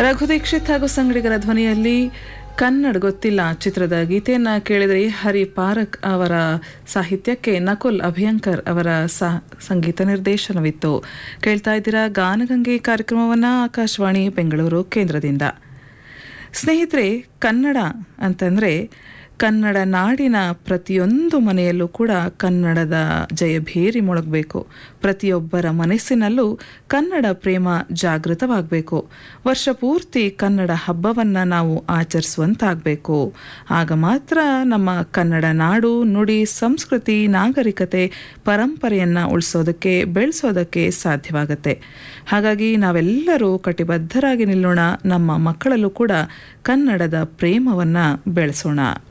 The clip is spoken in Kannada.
ರಘು ದೀಕ್ಷಿತ್ ಹಾಗೂ ಸಂಗಡಿಗರ ಧ್ವನಿಯಲ್ಲಿ ಕನ್ನಡ ಗೊತ್ತಿಲ್ಲ ಚಿತ್ರದ ಗೀತೆಯನ್ನ ಕೇಳಿದರೆ ಹರಿ ಪಾರಕ್ ಅವರ ಸಾಹಿತ್ಯಕ್ಕೆ ನಕುಲ್ ಅಭಿಯಂಕರ್ ಅವರ ಸಂಗೀತ ನಿರ್ದೇಶನವಿತ್ತು ಕೇಳ್ತಾ ಇದ್ದೀರಾ ಗಾನಗಂಗೆ ಕಾರ್ಯಕ್ರಮವನ್ನ ಆಕಾಶವಾಣಿ ಬೆಂಗಳೂರು ಕೇಂದ್ರದಿಂದ ಸ್ನೇಹಿತರೆ ಕನ್ನಡ ಅಂತಂದ್ರೆ ಕನ್ನಡ ನಾಡಿನ ಪ್ರತಿಯೊಂದು ಮನೆಯಲ್ಲೂ ಕೂಡ ಕನ್ನಡದ ಜಯಭೇರಿ ಮೊಳಗಬೇಕು ಪ್ರತಿಯೊಬ್ಬರ ಮನಸ್ಸಿನಲ್ಲೂ ಕನ್ನಡ ಪ್ರೇಮ ಜಾಗೃತವಾಗಬೇಕು ವರ್ಷ ಪೂರ್ತಿ ಕನ್ನಡ ಹಬ್ಬವನ್ನು ನಾವು ಆಚರಿಸುವಂತಾಗಬೇಕು ಆಗ ಮಾತ್ರ ನಮ್ಮ ಕನ್ನಡ ನಾಡು ನುಡಿ ಸಂಸ್ಕೃತಿ ನಾಗರಿಕತೆ ಪರಂಪರೆಯನ್ನು ಉಳಿಸೋದಕ್ಕೆ ಬೆಳೆಸೋದಕ್ಕೆ ಸಾಧ್ಯವಾಗುತ್ತೆ ಹಾಗಾಗಿ ನಾವೆಲ್ಲರೂ ಕಟಿಬದ್ಧರಾಗಿ ನಿಲ್ಲೋಣ ನಮ್ಮ ಮಕ್ಕಳಲ್ಲೂ ಕೂಡ ಕನ್ನಡದ ಪ್ರೇಮವನ್ನು ಬೆಳೆಸೋಣ